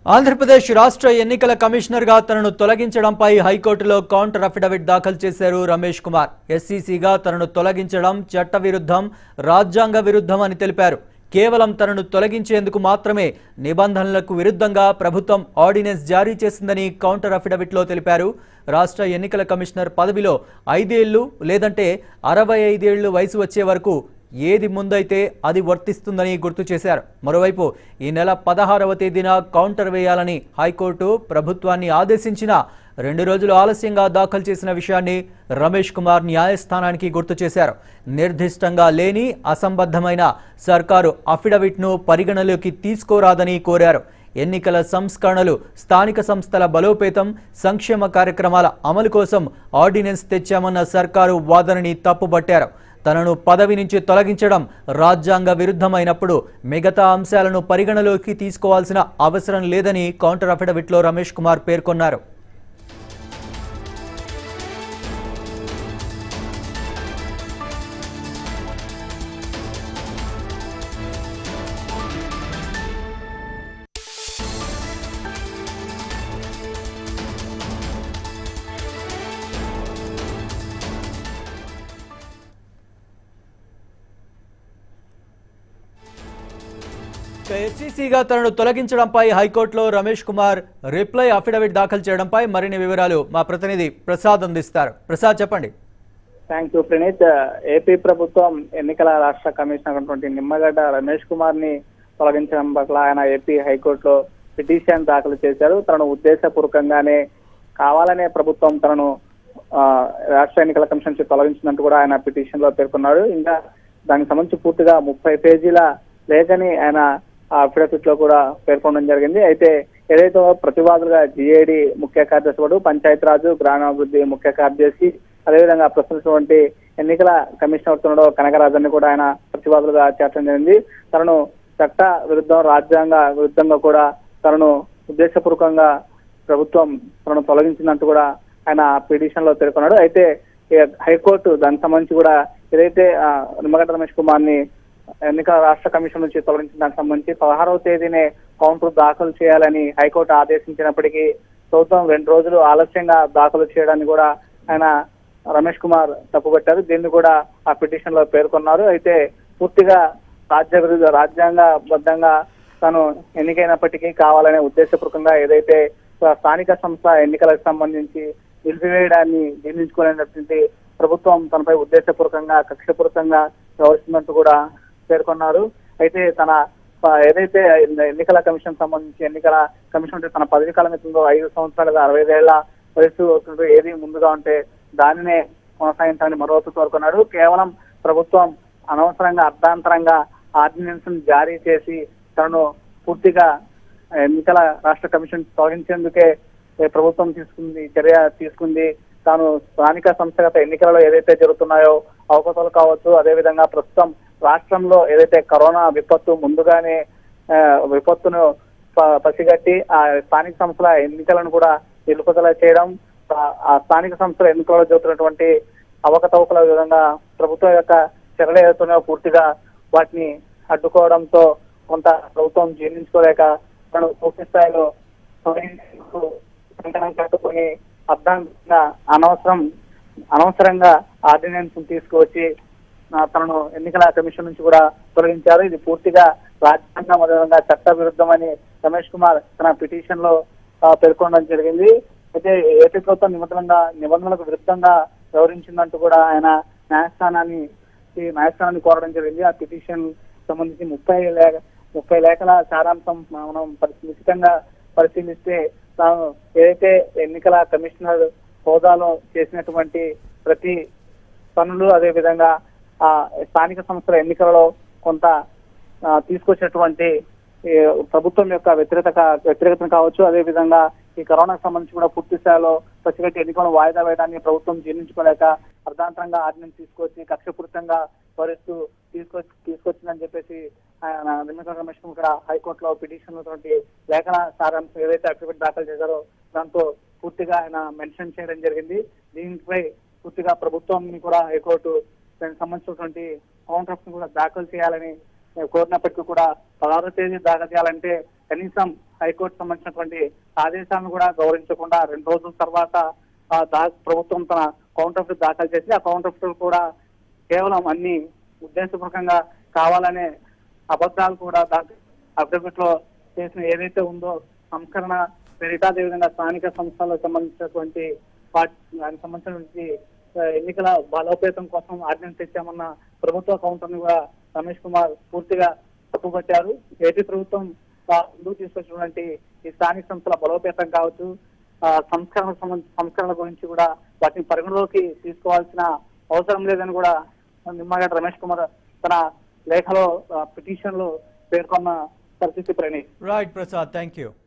ఆంధ్రప్రదేశ్ రాష్ట్ర ఎన్నికల కమిషనర్గా తనను తొలగించడంపై హైకోర్టులో కౌంటర్ అఫిడవిట్ దాఖలు చేశారు రమేష్ కుమార్ ఎస్సీసీగా తనను తొలగించడం చట్టవిరుద్ధం రాజ్యాంగ విరుద్ధం అని తెలిపారు కేవలం తనను తొలగించేందుకు మాత్రమే నిబంధనలకు విరుద్ధంగా ప్రభుత్వం ఆర్డినెన్స్ జారీ చేసిందని కౌంటర్ అఫిడవిట్లో తెలిపారు రాష్ట్ర ఎన్నికల కమిషనర్ పదవిలో ఐదేళ్లు లేదంటే అరవై ఐదేళ్లు వయసు వచ్చే వరకు ఏది ముందైతే అది వర్తిస్తుందని గుర్తు చేశారు మరోవైపు ఈ నెల పదహారవ తేదీన కౌంటర్ వేయాలని హైకోర్టు ప్రభుత్వాన్ని ఆదేశించిన రెండు రోజులు ఆలస్యంగా దాఖలు చేసిన విషయాన్ని రమేష్ కుమార్ న్యాయస్థానానికి గుర్తు చేశారు నిర్దిష్టంగా లేని అసంబద్ధమైన సర్కారు అఫిడవిట్ను పరిగణలోకి తీసుకోరాదని కోరారు ఎన్నికల సంస్కరణలు స్థానిక సంస్థల బలోపేతం సంక్షేమ కార్యక్రమాల అమలు కోసం ఆర్డినెన్స్ తెచ్చామన్న సర్కారు వాదనని తప్పుబట్టారు తనను పదవి నుంచి తొలగించడం రాజ్యాంగ విరుద్ధమైనప్పుడు మిగతా అంశాలను పరిగణలోకి తీసుకోవాల్సిన అవసరం లేదని కౌంటర్ అఫిడవిట్లో రమేష్ కుమార్ పేర్కొన్నారు ఎస్సీసీగా తనను తొలగించడంపై హైకోర్టులో రమేష్ కుమార్ రిప్లై అఫిడవిట్ దాఖలు చేయడంపై మరిన్ని వివరాలు మా ప్రతినిధి ప్రసాద్ అందిస్తారు ప్రసాద్ చెప్పండి థ్యాంక్ యూ ప్రణీత్ ఏపీ ప్రభుత్వం ఎన్నికల రాష్ట్ర కమిషనర్ అయినటువంటి నిమ్మగడ్డ రమేష్ కుమార్ ని తొలగించడం పట్ల ఆయన ఏపీ హైకోర్టులో పిటిషన్ దాఖలు చేశారు తనను ఉద్దేశపూర్వకంగానే కావాలనే ప్రభుత్వం తనను ఆ, రాష్ట్ర ఎన్నికల కమిషన్ నుంచి తొలగించినట్టు కూడా ఆయన పిటిషన్ లో పేర్కొన్నాడు ఇంకా దానికి సంబంధించి పూర్తిగా ముప్పై పేజీల లేఖని ఆయన ఆ అఫిడవిట్ లో కూడా పేర్కొనడం జరిగింది అయితే ఏదైతే ప్రతివాదులుగా జిఏడి ముఖ్య కార్యదర్శి వాడు పంచాయతీరాజు గ్రామాభివృద్ధి ముఖ్య కార్యదర్శి అదేవిధంగా ప్రస్తుతటువంటి ఎన్నికల కమిషనర్ తున్నాడో కనకరాజన్ని కూడా ఆయన ప్రతివాదులుగా చేర్చడం జరిగింది తనను చట్ట విరుద్ధం రాజ్యాంగ విరుద్ధంగా కూడా తనను ఉద్దేశపూర్వకంగా ప్రభుత్వం తనను తొలగించినట్టు కూడా ఆయన పిటిషన్ లో పేర్కొన్నాడు అయితే ఈ హైకోర్టు దానికి సంబంధించి కూడా ఏదైతే ఆ, నిమ్మగడ్డ రమేష్ కుమార్ ని ఎన్నికల రాష్ట్ర కమిషన్ నుంచి తొలగించిన దానికి సంబంధించి పదహారవ తేదీనే కౌంటర్ దాఖలు చేయాలని హైకోర్టు ఆదేశించినప్పటికీ ప్రభుత్వం రెండు రోజులు ఆలస్యంగా దాఖలు చేయడాన్ని కూడా ఆయన రమేష్ కుమార్ తప్పుపట్టారు దీన్ని కూడా ఆ పిటిషన్ లో పేర్కొన్నారు అయితే పూర్తిగా రాజ్య విరుద్ధ రాజ్యాంగబద్ధంగా తాను ఎన్నికైనప్పటికీ కావాలనే ఉద్దేశపూర్వకంగా ఏదైతే స్థానిక సంస్థ ఎన్నికలకు సంబంధించి నిలిపివేయడాన్ని జీర్ణించుకోలేనటువంటి ప్రభుత్వం తనపై ఉద్దేశపూర్వకంగా కక్షపూర్వకంగా వ్యవహరిస్తున్నట్టు కూడా పేర్కొన్నారు అయితే తన ఆ, ఏదైతే ఎన్నికల కమిషన్ సంబంధించి ఎన్నికల కమిషన్ ఉంటే తన పదవి కాలం అవుతుందో ఐదు సంవత్సరాలుగా అరవై ఐదేళ్ల వయసు అవుతుందో ఏది ముందుగా ఉంటే దానినే కొనసాగించాలని మరోవైపు కోరుకున్నాడు కేవలం ప్రభుత్వం అనవసరంగా అర్ధాంతరంగా ఆర్డినెన్స్ జారీ చేసి తనను పూర్తిగా ఎన్నికల రాష్ట్ర కమిషన్ తొలగించేందుకే ఏ ప్రభుత్వం తీసుకుంది చర్య తీసుకుంది తాను స్థానిక సంస్థగత ఎన్నికలలో ఏదైతే జరుగుతున్నాయో అవకతలు కావచ్చు అదేవిధంగా ప్రస్తుతం రాష్ట్రంలో ఏదైతే కరోనా విపత్తు ముందుగానే ఆ, విపత్తును ప- పసిగట్టి ఆ స్థానిక సంస్థల ఎన్నికలను కూడా నిలుపుదల చేయడం ఆ- ఆ స్థానిక సంస్థల ఎన్నికలలో జరుగుతున్నటువంటి అవకతవకల విధంగా ప్రభుత్వం యొక్క చర్యలు ఏదైతున్నాయో పూర్తిగా వాటిని అడ్డుకోవడంతో కొంత ప్రభుత్వం జీర్ణించుకోలేక తను పూర్తి స్థాయిలో తొలగించేందుకు కంకణం కట్టుకుని అర్థంగా అనవసరం అనవసరంగా ఆర్డినెన్స్ తీసుకువచ్చి ఆ, తనను ఎన్నికల కమిషన్ నుంచి కూడా తొలగించారు ఇది పూర్తిగా రాజ్యాంగ విధంగా చట్ట విరుద్ధమని రమేష్ కుమార్ తన పిటిషన్ లో ఆ, పేర్కొనడం జరిగింది అయితే ఏపీ ప్రభుత్వం నిబంధనగా నిబంధనలకు విరుద్ధంగా వ్యవహరించిందంటూ కూడా ఆయన న్యాయస్థానాన్ని ఈ న్యాయస్థానాన్ని కోరడం జరిగింది ఆ పిటిషన్ సంబంధించి ముప్పై లేఖ ముప్పై లేఖల సారాంశం మనం పరిశీలితంగా పరిశీలిస్తే తాను ఏదైతే ఎన్నికల కమిషనర్ హోదాలో చేసినటువంటి ప్రతి పనులు అదే విధంగా ఆ స్థానిక సంస్థల ఎన్నికలలో కొంత ఆ, తీసుకొచ్చినటువంటి ఈ ప్రభుత్వం యొక్క వ్యతిరేకత వ్యతిరేకతను కావచ్చు అదే విధంగా ఈ కరోనాకు సంబంధించి కూడా పూర్తి స్థాయిలో పసిగట్టి ఎన్నికలను వాయిదా వేయడాన్ని ప్రభుత్వం జీర్ణించుకోలేక అర్ధాంతరంగా ఆర్డినెన్స్ తీసుకొచ్చి కక్షపూరితంగా భరిస్తూ తీసుకొచ్చి తీసుకొచ్చిందని చెప్పేసి ఆయన నిమ్మక రమేష్ ఇక్కడ హైకోర్టులో పిటిషన్ ఉన్నటువంటి లేఖన సారాంశం ఏదైతే అఫిడవిట్ దాఖలు చేశారో దాంతో పూర్తిగా ఆయన మెన్షన్ చేయడం జరిగింది దీనిపై పూర్తిగా ప్రభుత్వం కూడా హైకోర్టు దానికి సంబంధించినటువంటి కౌంటర్స్ కూడా దాఖలు చేయాలని కోరినప్పటికీ కూడా పదహారో తేదీ దాఖలు చేయాలంటే కనీసం హైకోర్టు సంబంధించినటువంటి ఆదేశాలను కూడా గౌరవించకుండా రెండు రోజుల తర్వాత ఆ దా- ప్రభుత్వం తన కౌంటర్ ఫిట్ దాఖలు చేసి ఆ కౌంటర్ ఫిట్ కూడా కేవలం అన్ని ఉద్దేశపూర్వకంగా కావాలనే అబద్ధాలు కూడా దాఖలు అఫిడవిట్ లో చేసిన ఏదైతే ఉందో సంస్కరణ పేరిట అదేవిధంగా స్థానిక సంస్థలకు సంబంధించినటువంటి పార్ట్- దానికి సంబంధించినటువంటి ఆ, ఎన్నికల బలోపేతం కోసం ఆర్డినెన్స్ తెచ్చామన్న ప్రభుత్వ కౌంటర్ ని కూడా రమేష్ కుమార్ పూర్తిగా తప్పుపట్టారు ఏపీ ప్రభుత్వం ఆ, ముందుకు తీసుకొచ్చినటువంటి ఈ స్థానిక సంస్థల బలోపేతం కావచ్చు ఆ, సంస్కరణ సంబంధ సంస్కరణ గురించి కూడా వాటిని పరిగణలోకి తీసుకోవాల్సిన అవసరం లేదని కూడా నిమ్మగడ్డ రమేష్ కుమార్ తన లేఖలో పిటిషన్ లో పేర్కొన్న పరిస్థితి Praneeth right Prasad thank you